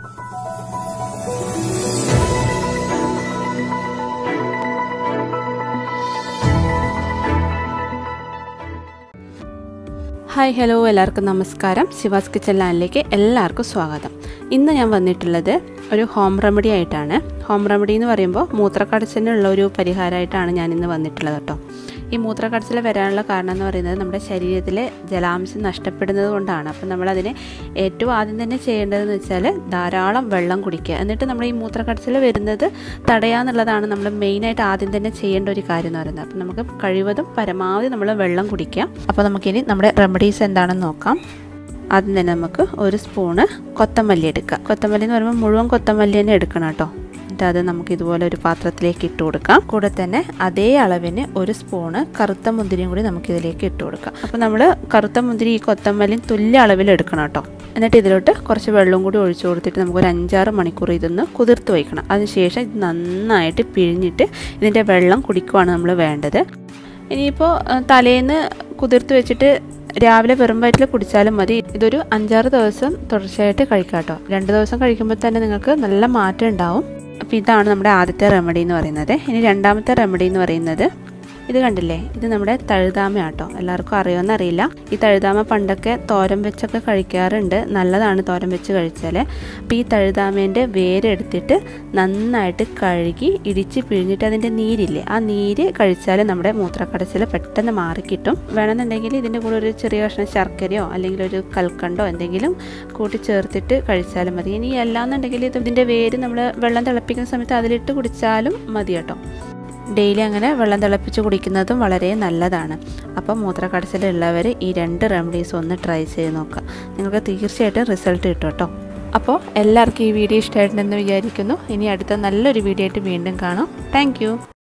hi hello എല്ലാവർക്കും നമസ്കാരം ശിവാസ് kitchen ലാൻഡിലേക്ക് എല്ലാവർക്കും സ്വാഗതം ഇന്ന് ഞാൻ വന്നിട്ടുള്ളത് ഒരു ഹോം റെമഡി ആയിട്ടാണ് ഹോം റെമഡി എന്ന് പറയുമ്പോൾ മൂത്രക്കടച്ചിലുള്ള ഒരു പരിഹാരമായിട്ടാണ് ഞാൻ ഇന്ന് വന്നിട്ടുള്ളത് കേട്ടോ ഈ മൂത്രക്കടച്ചിൽ വരാനുള്ള കാരണം എന്ന് പറയുന്നത് നമ്മുടെ ശരീരത്തിലെ ജലാംശം നഷ്ടപ്പെടുന്നത് കൊണ്ടാണ് അപ്പം നമ്മളതിന് ഏറ്റവും ആദ്യം തന്നെ ചെയ്യേണ്ടതെന്ന് വെച്ചാൽ ധാരാളം വെള്ളം കുടിക്കുക എന്നിട്ട് നമ്മൾ ഈ മൂത്രക്കടച്ചിൽ വരുന്നത് തടയാന്നുള്ളതാണ് നമ്മൾ മെയിനായിട്ട് ആദ്യം തന്നെ ചെയ്യേണ്ട ഒരു കാര്യം എന്ന് പറയുന്നത് അപ്പം നമുക്ക് കഴിവതും പരമാവധി നമ്മൾ വെള്ളം കുടിക്കുക അപ്പോൾ നമുക്കിനി നമ്മുടെ റെമഡീസ് എന്താണെന്ന് നോക്കാം ആദ്യം തന്നെ നമുക്ക് ഒരു സ്പൂണ് കൊത്തമല്ലി എടുക്കുക കൊത്തമല്ലി എന്ന് പറയുമ്പോൾ മുഴുവൻ കൊത്തമല്ലി തന്നെ എടുക്കണം കേട്ടോ എന്നിട്ട് അത് നമുക്ക് ഇതുപോലെ ഒരു പാത്രത്തിലേക്ക് ഇട്ട് കൊടുക്കാം കൂടെ തന്നെ അതേ അളവിന് ഒരു സ്പൂണ് കറുത്ത മുന്തിരിയും കൂടി നമുക്ക് ഇതിലേക്ക് ഇട്ട് കൊടുക്കാം അപ്പോൾ നമ്മൾ കറുത്ത മുന്തിരി ഈ കൊത്തമല്ലിയും തുല്യ അളവിൽ എടുക്കണം കേട്ടോ എന്നിട്ട് ഇതിലോട്ട് കുറച്ച് വെള്ളം കൂടി ഒഴിച്ചു കൊടുത്തിട്ട് നമുക്ക് ഒരു അഞ്ചാറ് മണിക്കൂർ ഇതൊന്ന് കുതിർത്ത് വയ്ക്കണം അതിനുശേഷം ഇത് നന്നായിട്ട് പിഴിഞ്ഞിട്ട് ഇതിൻ്റെ വെള്ളം കുടിക്കുവാണ് നമ്മൾ വേണ്ടത് ഇനിയിപ്പോൾ തലേന്ന് കുതിർത്ത് വെച്ചിട്ട് രാവിലെ വെറും വയറ്റിൽ കുടിച്ചാലും മതി ഇതൊരു അഞ്ചാറ് ദിവസം തുടർച്ചയായിട്ട് കഴിക്കാം കേട്ടോ രണ്ട് ദിവസം കഴിക്കുമ്പോൾ തന്നെ നിങ്ങൾക്ക് നല്ല മാറ്റം ഉണ്ടാവും അപ്പോൾ ഇതാണ് നമ്മുടെ ആദ്യത്തെ റെമഡി എന്ന് പറയുന്നത് ഇനി രണ്ടാമത്തെ റെമഡി എന്ന് പറയുന്നത് ഇത് കണ്ടില്ലേ ഇത് നമ്മുടെ തഴുതാമ ആട്ടോ എല്ലാവർക്കും അറിയുമെന്ന് അറിയില്ല ഈ തഴുതാമ പണ്ടൊക്കെ തോരൻ വെച്ചൊക്കെ കഴിക്കാറുണ്ട് നല്ലതാണ് തോരൻ വെച്ച് കഴിച്ചാൽ അപ്പോൾ ഈ തഴുതാമേൻ്റെ വേരെടുത്തിട്ട് നന്നായിട്ട് കഴുകി ഇടിച്ച് പിഴിഞ്ഞിട്ട് അതിൻ്റെ നീരില്ലേ ആ നീര് കഴിച്ചാൽ നമ്മുടെ മൂത്രക്കടച്ചിൽ പെട്ടെന്ന് മാറിക്കിട്ടും വേണമെന്നുണ്ടെങ്കിൽ ഇതിൻ്റെ കൂടെ ഒരു ചെറിയ കഷ്ണം ശർക്കരയോ അല്ലെങ്കിൽ ഒരു കൽക്കണ്ടോ എന്തെങ്കിലും കൂട്ടി ചേർത്തിട്ട് കഴിച്ചാലും മതി ഇനി അല്ലാന്നുണ്ടെങ്കിൽ ഇത് ഇതിൻ്റെ വേര് നമ്മൾ വെള്ളം തിളപ്പിക്കുന്ന സമയത്ത് അതിലിട്ട് കുടിച്ചാലും മതി കേട്ടോ ഡെയിലി അങ്ങനെ വെള്ളം തിളപ്പിച്ച് കുടിക്കുന്നതും വളരെ നല്ലതാണ് അപ്പോൾ മൂത്രക്കടച്ചിലുള്ളവർ ഈ രണ്ട് റെമഡീസ് ഒന്ന് ട്രൈ ചെയ്ത് നോക്കുക നിങ്ങൾക്ക് തീർച്ചയായിട്ടും റിസൾട്ട് കിട്ടും കേട്ടോ അപ്പോൾ എല്ലാവർക്കും ഈ വീഡിയോ ഇഷ്ടമായിട്ടുണ്ടെന്ന് വിചാരിക്കുന്നു ഇനി അടുത്ത നല്ലൊരു വീഡിയോ ആയിട്ട് വീണ്ടും കാണാം താങ്ക്